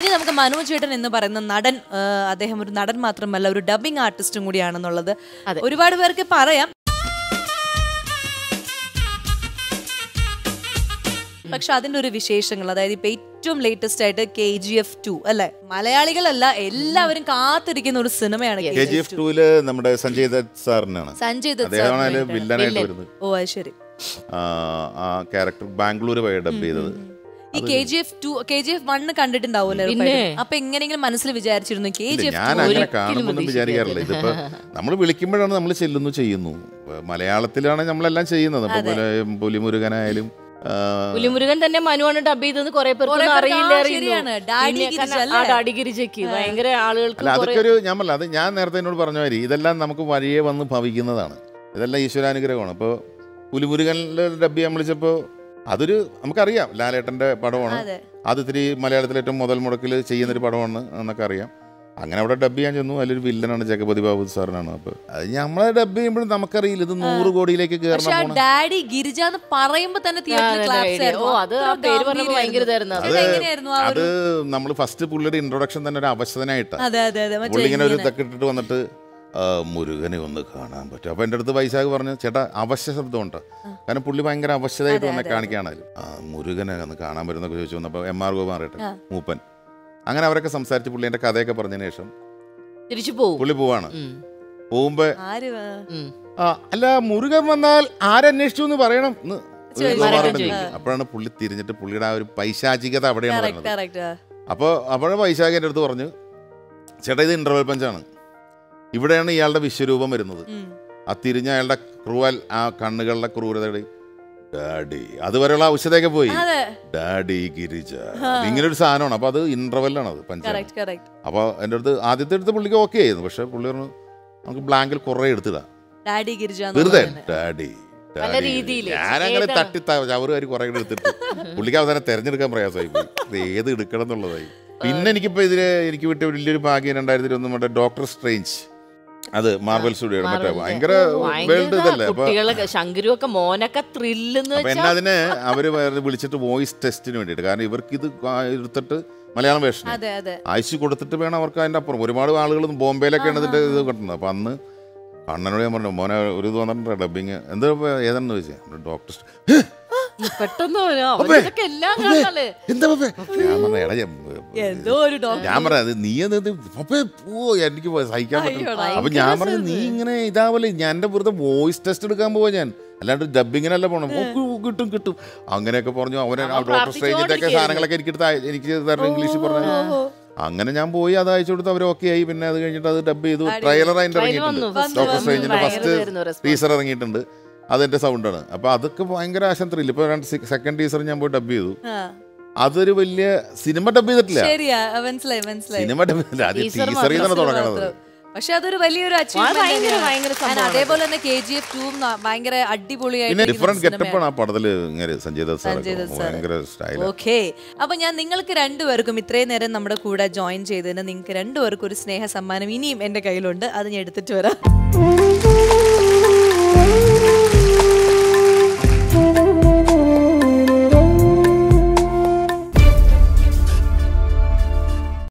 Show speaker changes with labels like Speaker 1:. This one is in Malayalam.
Speaker 1: ഇനി നമുക്ക് മനു ചേട്ടൻ എന്ന് പറയുന്ന നടൻ ആ, അദ്ദേഹം ഒരു നടൻ മാത്രമല്ല ഒരു ഡബിങ് ആർട്ടിസ്റ്റും കൂടിയാണെന്നുള്ളത്
Speaker 2: അതെ.
Speaker 1: ഒരുപാട് പേർക്ക് പറയാം പക്ഷെ അതിന്റെ ഒരു വിശേഷങ്ങൾ അതായത് ഇപ്പൊ ഏറ്റവും ലേറ്റസ്റ്റ് ആയിട്ട് കെ ജി എഫ് ടു അല്ലെ മലയാളികളല്ല എല്ലാവരും കാത്തിരിക്കുന്ന ഒരു സിനിമയാണ്
Speaker 3: കെ ജി എഫ് ടൂല് നമ്മുടെ സഞ്ജയ് ദത്ത് സാറിനാണ്
Speaker 1: സഞ്ജയ് ദത്ത്
Speaker 3: അദ്ദേഹമാണ് അതിൽ
Speaker 1: സാറിനായിട്ടാണ്.
Speaker 3: വില്ലനായിട്ട് വരുന്നത്
Speaker 1: ഓ അത് ശരി
Speaker 3: ആ, ആ ക്യാരക്ടർ ബാംഗ്ലൂർ പോയി ഡബ് ചെയ്തത്
Speaker 1: ഈ K G F two K G F one കണ്ടിട്ടുണ്ടാവൂല്ലോ
Speaker 2: പിന്നെ.
Speaker 1: ഉറപ്പായിട്ടും. അപ്പൊ എങ്ങനെയെങ്കിലും മനസ്സിൽ വിചാരിച്ചിരുന്നു കെ ജി
Speaker 3: ഇല്ല,
Speaker 1: എഫ്
Speaker 3: ഞാൻ അങ്ങനെ
Speaker 2: ഒരിക്കലും
Speaker 3: കാണുമെന്നും വിചാരിക്കാറില്ല ഇതിപ്പോ നമ്മൾ വിളിക്കുമ്പോഴാണ് നമ്മൾ ചെല്ലുന്നു ചെയ്യുന്നു മലയാളത്തിലാണ് നമ്മളെല്ലാം ചെയ്യുന്നത് ഇപ്പൊ പുല- പുലിമുരുകനായാലും ആ,
Speaker 2: പുലിമുരുകൻ തന്നെ മനുവാണ് ഡബ് ചെയ്തെന്ന് കുറെ പേർക്ക്
Speaker 1: കുറെ പേർക്ക്
Speaker 2: അറിയില്ല
Speaker 1: ആ, ശരിയാണ്. ഡാഡി ഗിരിജ അല്ലേ?
Speaker 2: ഡാഡി ഗിരിജയ്ക്ക് ഭയങ്കര ആളുകൾക്ക്
Speaker 3: അല്ല
Speaker 2: കുറെ-
Speaker 3: അതൊക്കെ ഒരു ഞാൻ പറഞ്ഞ അത് ഞാൻ നേരത്തെ എന്നോട് പറഞ്ഞ മാതിരി ഇതെല്ലാം നമുക്ക് വഴിയെ വന്ന് ഭവിക്കുന്നതാണ് ഇതെല്ലാം ഈശ്വരാനുഗ്രഹമാണ് ഇപ്പോൾ പുലിമുരുകനിലെ ഡബ്ബി ഞാൻ വിളിച്ചപ്പോൾ അതൊരു നമുക്കറിയാം ലാലേട്ടൻ്റെ പടമാണ്
Speaker 1: അതെ
Speaker 3: അത് ഇത്തിരി മലയാളത്തിലെ ഏറ്റവും മുതൽ മുടക്കിൽ ചെയ്യുന്നൊരു പടമാണ് എന്നൊക്കെ അറിയാം അങ്ങനെ അവിടെ ഡബ് ചെയ്യാൻ ചെന്നു അതിലൊരു വില്ലനാണ് ജഗപതി ബാബു സാറിനാണ് അപ്പോൾ അത് നമ്മളെ ഡബ് ചെയ്യുമ്പോഴും നമുക്കറിയില്ല ഇത് നൂറ് കോടിയിലേക്ക്
Speaker 1: പക്ഷെ
Speaker 3: കയറണം
Speaker 1: ആ
Speaker 3: പോണ
Speaker 1: ഡാഡി ഗിരിജ എന്ന് പറയുമ്പോ തന്നെ
Speaker 2: ആ,
Speaker 1: തിയേറ്ററിൽ
Speaker 2: നല്ല
Speaker 1: ക്ലാപ്സ്
Speaker 2: idea.
Speaker 1: ആയിരുന്നു
Speaker 2: ഓ അത് ആ
Speaker 1: അത്ര
Speaker 2: പേര് പറഞ്ഞപ്പോ ഭയങ്കര
Speaker 1: ഗംഭീരായിരുന്നു.
Speaker 2: ഇതായിരുന്നു
Speaker 1: അത് എങ്ങനെയായിരുന്നു ആ
Speaker 3: അത്
Speaker 1: ഒരു
Speaker 3: നമ്മൾ ഫസ്റ്റ് പുള്ളിയുടെ ഇൻട്രൊഡക്ഷൻ തന്നെ ഒരു അവശതനായിട്ടാണ്
Speaker 1: അതെ അതെ അതെ മറ്റേ
Speaker 3: പുള്ളി ഇങ്ങനെ ഒരു
Speaker 1: ഇങ്ങനെ.
Speaker 3: ഇതൊക്കെ ഇട്ടിട്ട് വന്നിട്ട് ആ, മുരുകനെ ഒന്ന് കാണാൻ പറ്റും അപ്പൊ എൻ്റെ അടുത്ത് വൈശാഖ് പറഞ്ഞു ചേട്ടാ അവശ്യ ശബ്ദമുണ്ട് കാരണം പുള്ളി ഭയങ്കര അവശ്യതായിട്ട് വന്നെ കാണിക്കുകയാണ് അതിൽ ആ മുരുകനെ ഒന്ന് കാണാൻ പറ്റുന്നൊക്കെ ചോദിച്ചു വന്നപ്പോൾ എം ആർ ഗോപാൻ അറിയട്ടെ മൂപ്പൻ അങ്ങനെ അവരൊക്കെ സംസാരിച്ച് പുള്ളി എൻ്റെ കഥയൊക്കെ പറഞ്ഞതിന് ശേഷം
Speaker 2: തിരിച്ചു പോവും
Speaker 3: പുള്ളി പോവാണ്
Speaker 2: ഉം.
Speaker 3: പോകുമ്പോ
Speaker 1: ആര് ആ,
Speaker 2: ഉം.
Speaker 3: ആ അല്ല മുരുകൻ വന്നാൽ ആരന്വേഷിച്ചു എന്ന് പറയണം എന്ന്
Speaker 1: ചോദിച്ചു.
Speaker 3: ഗോപാലൻ
Speaker 2: ചോദിക്കും.
Speaker 3: ചോദിക്കും. അപ്പോഴാണ് പുള്ളി തിരിഞ്ഞിട്ട് പുള്ളിയുടെ ആ ഒരു പൈശാചികത അവിടെയാണ്
Speaker 1: correct,
Speaker 3: വരുന്നത്
Speaker 1: correct, ആ.
Speaker 3: അപ്പോൾ അപ്പോഴേ വൈശാഖ് എൻ്റെ അടുത്ത് പറഞ്ഞു ചേട്ടാ ഇത് ഇന്റർവെൽ പഞ്ചാണ് ഇവിടെയാണ് ഇയാളുടെ വിശ്വരൂപം വരുന്നത്
Speaker 1: ഉം.
Speaker 3: ആ തിരിഞ്ഞ അയാളുടെ ക്രൂവൽ ആ കണ്ണുകളുടെ ക്രൂരതയുടെ ഡാഡി അതുവരെയുള്ള ഔഷധമൊക്കെ പോയി
Speaker 1: അതെ
Speaker 3: ഡാഡി ഗിരിജ ഇങ്ങനെ ഒരു സാധനമാണ് അപ്പൊ അത് ഇന്റർവെല്ലാണ് അത് പഞ്ചാണ്
Speaker 1: കറക്റ്റ് കറക്റ്റ്
Speaker 3: അപ്പോൾ എൻ്റെ അടുത്ത് ആദ്യത്തെ അടുത്ത് പുള്ളിക്ക് ഓക്കെ ആയിരുന്നു പക്ഷെ പുള്ളി പറഞ്ഞു നമുക്ക് ബ്ലാങ്കിൽ കുറേ എടുത്തിടാം
Speaker 1: ഡാഡി ഗിരിജ എന്ന്
Speaker 3: വെറുതെ
Speaker 1: പറയുന്നത്.
Speaker 3: ഡാഡി
Speaker 2: പല
Speaker 3: ഡാഡി.
Speaker 2: രീതിയില്.
Speaker 3: ഞാനങ്ങനെ
Speaker 2: ഏതാണ്?
Speaker 3: തട്ടി ചവറുകാരി കുറെ കൂടെ എടുത്തിട്ട് പുള്ളിക്ക് അവസാനം തെരഞ്ഞെടുക്കാൻ പ്രയാസമായി പോയി ഇത് ഏത് എടുക്കണം എന്നുള്ളതായി പിന്നെ എനിക്കിപ്പോ ഇതില് എനിക്ക് വിട്ട വലിയൊരു ഭാഗ്യം രണ്ടായിരത്തി ഒന്ന് മറ്റേ ഡോക്ടർ സ്ട്രേഞ്ച് അത് മാർബൽ സ്റ്റുഡിയോയുടെ മറ്റേ
Speaker 2: മാർവൽ
Speaker 3: ഭയങ്കര
Speaker 2: ഭയങ്കര
Speaker 3: വേൾഡ് ഇതല്ലേ അപ്പൊ
Speaker 2: കുട്ടികളൊക്കെ ശങ്കരു ഒക്കെ മോനൊക്കെ ത്രില്ലെന്ന്
Speaker 3: അപ്പൊ എന്നെ അതിന് അവര് വേറെ വിളിച്ചിട്ട് വോയിസ് ടെസ്റ്റിന് വേണ്ടിയിട്ട് കാരണം ഇവർക്ക് ഇത് കാ- എടുത്തിട്ട് മലയാളം വേഷം
Speaker 1: അതെ അതെ
Speaker 3: അയച്ചു കൊടുത്തിട്ട് വേണം അവർക്ക് അതിന്റെ അപ്പുറം ഒരുപാട് ആളുകൾ ബോംബെയിലൊക്കെയാണ് ഇതിന്റെ ഇത് കിട്ടുന്നത് അപ്പൊ അന്ന് അണ്ണനോട് ഞാൻ പറഞ്ഞു മോനെ ഒരു ഇത് വന്നിട്ടുണ്ട് ഡബിങ് എന്താ ഇപ്പൊ ഏതാണെന്ന് ചോദിച്ചാൽ ഡോക്ടർ
Speaker 2: പെട്ടെന്ന് അവരൊക്കെ എല്ലാം കാണാല്ലേ
Speaker 3: എന്താ പപ്പേ? ഞാൻ പറഞ്ഞ എടാ ഞാൻ-
Speaker 1: എന്തോ ഒരു ഡോക്ടർ
Speaker 3: ഞാൻ പറഞ്ഞ അത് നീ എന്ത് പപ്പേ ഓ എനിക്ക് പോ- സഹിക്കാൻ പറ്റില്ല
Speaker 1: അയ്യോടാ.
Speaker 3: അപ്പൊ ഞാൻ പറഞ്ഞു നീ ഇങ്ങനെ ഇതാവല്ലേ ഞാൻ എന്റെ വെറുതെ വോയിസ് ടെസ്റ്റ് എടുക്കാൻ പോവാ ഞാൻ അല്ലാണ്ട് ഡബിങ്ങിനല്ല പോണം ഓ, കു- കിട്ടും കിട്ടും അങ്ങനെയൊക്കെ പറഞ്ഞു അവനെ
Speaker 2: അവൻ
Speaker 3: ഡോക്ടർ സ്ട്രേഞ്ചിന്റെ ഒക്കെ
Speaker 2: പ്രാർത്ഥിച്ചുകൊണ്ടിരിക്കുകയായിരുന്നു.
Speaker 3: സാധനങ്ങളൊക്കെ എനിക്ക് എടുത്ത് അയ- എനിക്ക് തരണം ഇംഗ്ലീഷിൽ പറഞ്ഞു അങ്ങനെ ഞാൻ പോയി അത് അയച്ചു കൊടുത്ത് അവർ ഓക്കെ ആയി പിന്നെ അത് കഴിഞ്ഞിട്ട് അത് ഡബ് ചെയ്തു ട്രailer അതിന്റെ
Speaker 2: Trial
Speaker 3: ഇറങ്ങിയിട്ടുണ്ട്
Speaker 2: വന്നു, first
Speaker 3: ഡോക്ടർ
Speaker 2: വന്നു,
Speaker 3: സ്ട്രേഞ്ചിന്റെ
Speaker 2: ഭയങ്കര
Speaker 3: ഫസ്റ്റ്
Speaker 2: ഇതായിരുന്നു response.
Speaker 3: ടീസർ ഇറങ്ങിയിട്ടുണ്ട് അതെന്റെ സൗണ്ടാണ് അപ്പൊ അതൊക്കെ ഭയങ്കര ആശന്ത്രയില്ല ഇപ്പൊ രണ്ട് സെക്കൻഡ് ടീസർ ഞാൻ പോയി ഡബ് ചെയ്തു
Speaker 1: ആ.
Speaker 3: അതൊരു വലിയ സിനിമ ഡബ് ചെയ്തിട്ടില്ല
Speaker 1: ശരിയാ മനസ്സിലായി മനസ്സിലായി
Speaker 3: സിനിമ ഡബ് ചെയ്തില്ല അത്
Speaker 2: Teaser
Speaker 3: ടീസറിൽ
Speaker 2: മാത്രം,
Speaker 3: തന്നെ തുടങ്ങണത്
Speaker 1: മാത്രം. പക്ഷെ അതൊരു വലിയൊരു achievement
Speaker 2: ഭയങ്കര,
Speaker 1: തന്നെയാണ്.
Speaker 2: ഭയങ്കര
Speaker 1: And
Speaker 2: സംഭവമാണ്
Speaker 1: അതേപോലെ തന്നെ കെ ജി എഫ് ടൂ ഭയങ്കര
Speaker 3: പിന്നെ
Speaker 1: അടിപൊളിയായിട്ട്
Speaker 3: ഡിഫറെന്റ് ഗെറ്റപ്പാണ് ആ പടത്തില് ഇങ്ങനെ സഞ്ജയ് ദത്ത്
Speaker 1: സഞ്ജയ്
Speaker 3: സാർ
Speaker 1: ദത്ത് സാറ്.
Speaker 3: ഭയങ്കര സ്റ്റൈൽ
Speaker 1: ഓക്കെ അപ്പൊ ഞാൻ നിങ്ങൾക്ക് രണ്ടുപേർക്കും ഇത്രയും നേരം നമ്മുടെ കൂടെ ജോയിൻ ചെയ്തതിന് നിങ്ങൾക്ക് രണ്ടുപേർക്കും ഒരു സ്നേഹ സമ്മാനം ഇനിയും എന്റെ കയ്യിലുണ്ട് അത് ഞാൻ എടുത്തിട്ട് വരാം